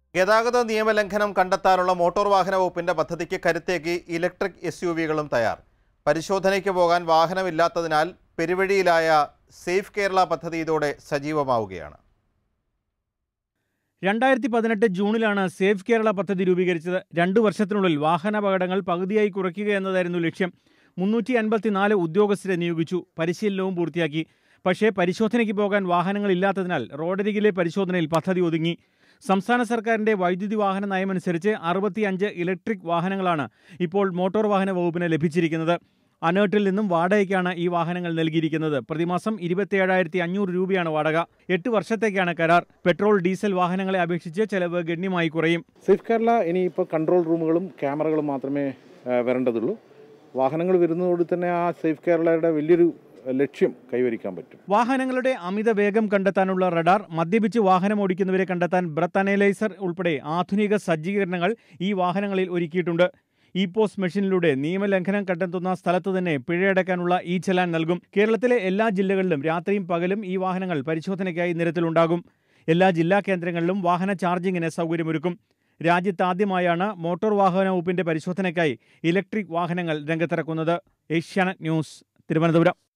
ഗതാഗത നിയമലംഘനം കണ്ടെത്താനുള്ള മോട്ടോർ വാഹന വകുപ്പിന്റെ പദ്ധതിക്ക് കരുത്തേക്ക് ഇലക്ട്രിക് എസ് യു വികളും തയ്യാർ പരിശോധനയ്ക്ക് പോകാൻ വാഹനമില്ലാത്തതിനാൽ പെരുവഴിയിലായ സേഫ് കേരള പദ്ധതി ഇതോടെ സജീവമാവുകയാണ് രണ്ടായിരത്തി പതിനെട്ട് ജൂണിലാണ് സേഫ് കേരള പദ്ധതി രൂപീകരിച്ചത് രണ്ടു വർഷത്തിനുള്ളിൽ വാഹനാപകടങ്ങൾ പകുതിയായി കുറയ്ക്കുക എന്നതായിരുന്നു ലക്ഷ്യം മുന്നൂറ്റി അൻപത്തിനാല് ഉദ്യോഗസ്ഥരെ നിയോഗിച്ചു പരിശീലനവും പൂർത്തിയാക്കി പക്ഷേ പരിശോധനയ്ക്ക് പോകാൻ വാഹനങ്ങളില്ലാത്തതിനാൽ റോഡരികിലെ പരിശോധനയിൽ പദ്ധതി ഒതുങ്ങി സംസ്ഥാന സർക്കാരിന്റെ വൈദ്യുതി വാഹന നയമനുസരിച്ച് അറുപത്തിയഞ്ച് ഇലക്ട്രിക് വാഹനങ്ങളാണ് ഇപ്പോൾ മോട്ടോർ വാഹന വകുപ്പിന് ലഭിച്ചിരിക്കുന്നത് അനേർട്ടിൽ നിന്നും വാടകയ്ക്കാണ് ഈ വാഹനങ്ങൾ നൽകിയിരിക്കുന്നത് പ്രതിമാസം ഇരുപത്തിയേഴായിരത്തി അഞ്ഞൂറ് രൂപയാണ് വാടക എട്ട് വർഷത്തേക്കാണ് കരാർ പെട്രോൾ ഡീസൽ വാഹനങ്ങളെ അപേക്ഷിച്ച് ചെലവ് ഗണ്യമായി കുറയും സേഫ് കേരള ഇനിയിപ്പോൾ കൺട്രോൾ റൂമുകളും ക്യാമറകളും മാത്രമേ ആ, വരേണ്ടതുള്ളൂ വാഹനങ്ങൾ വരുന്നതോട് തന്നെ ആ സേഫ് കേരളയുടെ വലിയൊരു ലക്ഷ്യം കൈവരിക്കാൻ പറ്റും വാഹനങ്ങളുടെ അമിത വേഗം കണ്ടെത്താനുള്ള റഡാർ മദ്യപിച്ച് വാഹനം ഓടിക്കുന്നവരെ കണ്ടെത്താൻ ബ്രത്ത് അനലൈസർ ഉൾപ്പെടെ ആധുനിക സജ്ജീകരണങ്ങൾ ഈ വാഹനങ്ങളിൽ ഒരുക്കിയിട്ടുണ്ട് ഇ പോസ്റ്റ് മെഷീനിലൂടെ നിയമലംഘനം കണ്ടെത്തുന്ന സ്ഥലത്ത് തന്നെ പിഴയടക്കാനുള്ള ഈ ചലാൻ നൽകും കേരളത്തിലെ എല്ലാ ജില്ലകളിലും രാത്രിയും പകലും ഈ വാഹനങ്ങൾ പരിശോധനയ്ക്കായി നിരത്തിലുണ്ടാകും എല്ലാ ജില്ലാ കേന്ദ്രങ്ങളിലും വാഹന ചാർജിങ്ങിന് സൗകര്യമൊരുക്കും രാജ്യത്താദ്യമായാണ് മോട്ടോർ വാഹന വകുപ്പിന്റെ പരിശോധനയ്ക്കായി ഇലക്ട്രിക് വാഹനങ്ങൾ രംഗത്തിറക്കുന്നത് ഏഷ്യാനെറ്റ് ന്യൂസ് തിരുവനന്തപുരം